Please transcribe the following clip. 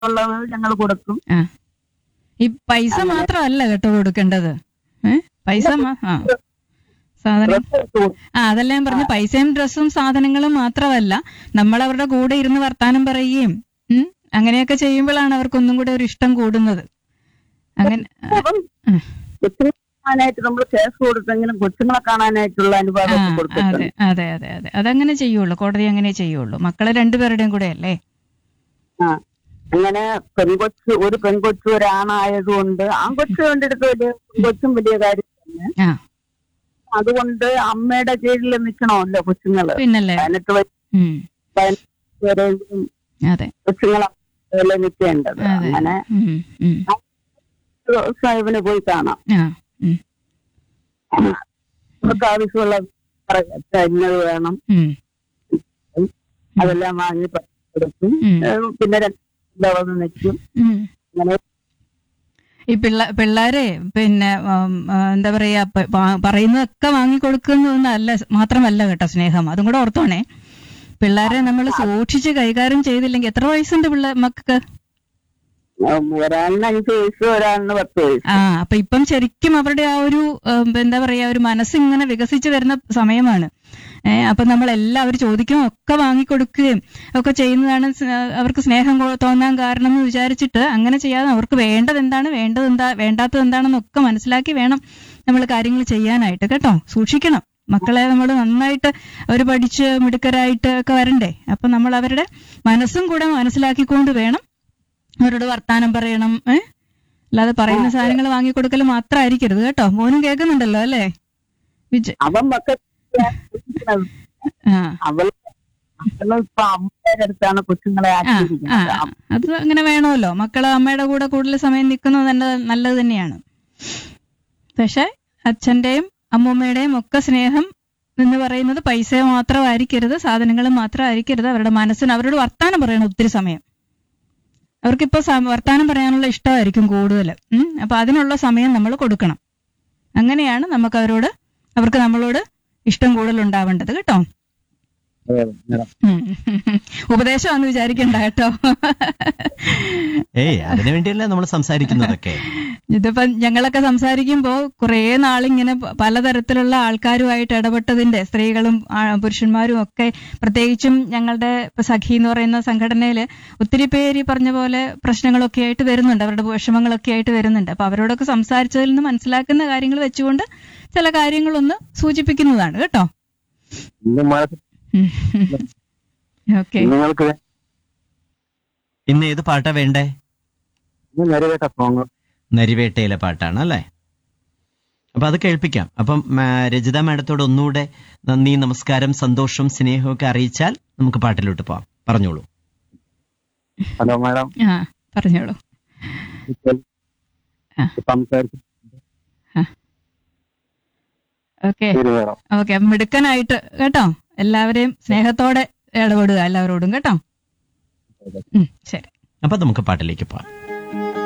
ഉള്ളത് ഞങ്ങൾ കൊടുക്കും ആ ഈ പൈസ മാത്രമല്ല കേട്ടോ കൊടുക്കേണ്ടത് ഏ പൈസ മാ- ആ സാധനം ഡ്രസ്സ് എടുത്ത് കൊടുക്കും. ആ അതല്ല ഞാൻ പറഞ്ഞു പൈസയും ഡ്രസ്സും സാധനങ്ങളും മാത്രമല്ല നമ്മൾ അവരുടെ കൂടെ ഇരുന്ന് വർത്താനം പറയുകയും ഉം, അങ്ങനെയൊക്കെ ചെയ്യുമ്പോഴാണ് അവർക്കൊന്നും കൂടെ ഒരു ഇഷ്ടം കൂടുന്നത് അങ്ങനെ അപ്പം ഉം. കൊച്ചുങ്ങളെ കാണാനായിട്ട് നമ്മൾ കേസ് കൊടുത്തെങ്കിലും കൊച്ചുങ്ങളെ കാണാനായിട്ടുള്ള ആ അനുവാദം അതെ കൊടുത്തിട്ടുണ്ട് അതെ അതെ അതെ അതങ്ങനെ ചെയ്യുള്ളൂ കോടതി അങ്ങനെ ചെയ്യുള്ളൂ മക്കളെ രണ്ടുപേരുടെയും കൂടെ അല്ലേ ആ അങ്ങനെ പെൺകൊച്ച് ഒരു പെൺകൊച്ചു ഒരാണായതുകൊണ്ട് ആൺകൊച്ചു കണ്ടെടുത്ത് വലിയ പെൺകൊച്ചും വലിയ കാര്യം തന്നെ ആ അതുകൊണ്ട് അമ്മയുടെ കീഴിൽ നിൽക്കണമല്ലോ കൊച്ചുങ്ങള് പിന്നല്ലേ പതിനെട്ട് വയസ്സ് ഉം പതിനെട്ട് വരെയും അതെ കൊച്ചുങ്ങളെ അതില് നിൽക്കേണ്ടത് അതെ അങ്ങനെ ഉം ഉം സാഹിബിന് പോയി കാണാം ആ ഉം നമുക്ക് ആവശ്യമുള്ള പറയട്ടെ, ഇന്നത് വേണം ഉം അതെല്ലാം വാങ്ങി കൊടുക്കും ഉം. ഏഹ് പിന്നെ രണ്ട് വന്ന് നിൽക്കും ഉം അങ്ങനെ ഈ പിള്ള പിള്ളേരെ പിന്നെ ഉം, ആ, എന്താ പറയാ പ- പ- പറയുന്നതൊക്കെ വാങ്ങിക്കൊടുക്കുന്നതല്ല മാത്രമല്ല കേട്ടോ സ്നേഹം അതും കൂടെ ഓർത്തോണേ പിള്ളേരെ നമ്മൾ സൂക്ഷിച്ച് കൈകാര്യം ചെയ്തില്ലെങ്കിൽ എത്ര വയസ്സുണ്ട് പിള്ളേ മക്കൾക്ക് ഉം, ഒരാളിന് അഞ്ച് വയസ്സ് ഒരാളിന് പത്ത് വയസ്സ് ആ അപ്പൊ ഇപ്പം ശരിക്കും അവരുടെ ആ ഒരു ഉം, എന്താ പറയാ ഒരു മനസ്സിങ്ങനെ വികസിച്ച് വരുന്ന സമയമാണ് ഏഹ് അപ്പൊ നമ്മൾ എല്ലാവരും ചോദിക്കും ഒക്കെ വാങ്ങിക്കൊടുക്കുകയും ഒക്കെ ചെയ്യുന്നതാണ് സ്- അവർക്ക് സ്നേഹം കൊ- തോന്നാൻ കാരണം എന്ന് വിചാരിച്ചിട്ട് അങ്ങനെ ചെയ്യാതെ അവർക്ക് വേണ്ടത് എന്താണ് വേണ്ടത് എന്താ വേണ്ടാത്തത് എന്താണെന്നൊക്കെ മനസ്സിലാക്കി വേണം നമ്മൾ കാര്യങ്ങൾ ചെയ്യാനായിട്ട് കേട്ടോ സൂക്ഷിക്കണം മക്കളെ നമ്മൾ നന്നായിട്ട് അവർ പഠിച്ച് മിടുക്കരായിട്ട് ഒക്കെ വരണ്ടേ അപ്പൊ നമ്മൾ അവരുടെ മനസ്സും കൂടെ മനസ്സിലാക്കിക്കൊണ്ട് വേണം അവരോട് വർത്താനം പറയണം ഏ അല്ലാതെ പറയുന്ന സാധനങ്ങൾ വാങ്ങിക്കൊടുക്കൽ മാത്രമായിരിക്കരുത് കേട്ടോ മോനും കേൾക്കുന്നുണ്ടല്ലോ അല്ലേ വിജയ് അവൻ മക്കൾ ആ അവൾ അവള് ഇപ്പൊ അമ്മയുടെ അടുത്താണ് കൊച്ചുങ്ങളെ ആ, ആ, ആക്കിയിരിക്കുന്നത് ആ. അത് അങ്ങനെ വേണമല്ലോ മക്കള് അമ്മയുടെ കൂടെ കൂടുതൽ സമയം നിൽക്കുന്നത് തന്നെ നല്ലത് തന്നെയാണ് പക്ഷെ അച്ഛന്റെയും അമ്മൂമ്മയുടെയും ഒക്കെ സ്നേഹം എന്ന് പറയുന്നത് പൈസ മാത്രമായിരിക്കരുത് സാധനങ്ങൾ മാത്രമായിരിക്കരുത് അവരുടെ മനസ്സിന് അവരോട് വർത്താനം പറയണം ഒത്തിരി സമയം അവർക്കിപ്പോ സ- വർത്താനം പറയാനുള്ള ഇഷ്ടമായിരിക്കും കൂടുതൽ ഉം. അപ്പൊ അതിനുള്ള സമയം നമ്മൾ കൊടുക്കണം അങ്ങനെയാണ് നമുക്ക് അവരോട് അവർക്ക് നമ്മളോട് ഇഷ്ടം കൂടുതൽ ഉണ്ടാവേണ്ടത് കേട്ടോ ഉം. ഉപദേശമാണെന്ന് വിചാരിക്കണ്ട കേട്ടോ ഏയ് അതിനു വേണ്ടിയല്ലേ നമ്മൾ സംസാരിക്കുന്നതൊക്കെ ഇതിപ്പം ഞങ്ങളൊക്കെ സംസാരിക്കുമ്പോൾ കുറേ നാളിങ്ങനെ പ- പലതരത്തിലുള്ള ആൾക്കാരുമായിട്ട് ഇടപെട്ടതിന്റെ സ്ത്രീകളും ആ, പുരുഷന്മാരും ഒക്കെ പ്രത്യേകിച്ചും ഞങ്ങളുടെ ഇപ്പൊ സഖി എന്ന് പറയുന്ന സംഘടനയിൽ ഒത്തിരി പേര് ഈ പറഞ്ഞ പോലെ പ്രശ്നങ്ങളൊക്കെ ആയിട്ട് വരുന്നുണ്ട് അവരുടെ വിഷമങ്ങളൊക്കെ ആയിട്ട് വരുന്നുണ്ട് അപ്പൊ അവരോടൊക്കെ സംസാരിച്ചതിൽ നിന്ന് മനസ്സിലാക്കുന്ന കാര്യങ്ങൾ വെച്ചുകൊണ്ട് ചില കാര്യങ്ങളൊന്ന് സൂചിപ്പിക്കുന്നതാണ് കേട്ടോ ഓക്കെ നിങ്ങൾക്ക് ഇന്ന് ഏത് പാട്ടാ വേണ്ടേ നിറവേറ്റ സോങ് നരിവേട്ടയിലെ പാട്ടാണ് അല്ലേ അപ്പൊ അത് കേൾപ്പിക്കാം അപ്പം ആ, രജിത മാഡത്തോട് ഒന്നുകൂടെ നന്ദി നമസ്കാരം സന്തോഷം സ്നേഹവും ഒക്കെ അറിയിച്ചാൽ നമുക്ക് പാട്ടിലോട്ട് പോവാം പറഞ്ഞോളൂ ഹലോ മാഡം ആ പറഞ്ഞോളൂ ആ. സംസാരിച്ചു ഓക്കെ ശരി മാഡം ഓക്കെ മിടുക്കനായിട്ട് കേട്ടോ എല്ലാവരെയും സ്നേഹത്തോടെ ഇടപെടുക എല്ലാവരോടും കേട്ടോ ഉം, ശരി അപ്പൊ നമുക്ക് പാട്ടിലേക്ക് പോവാം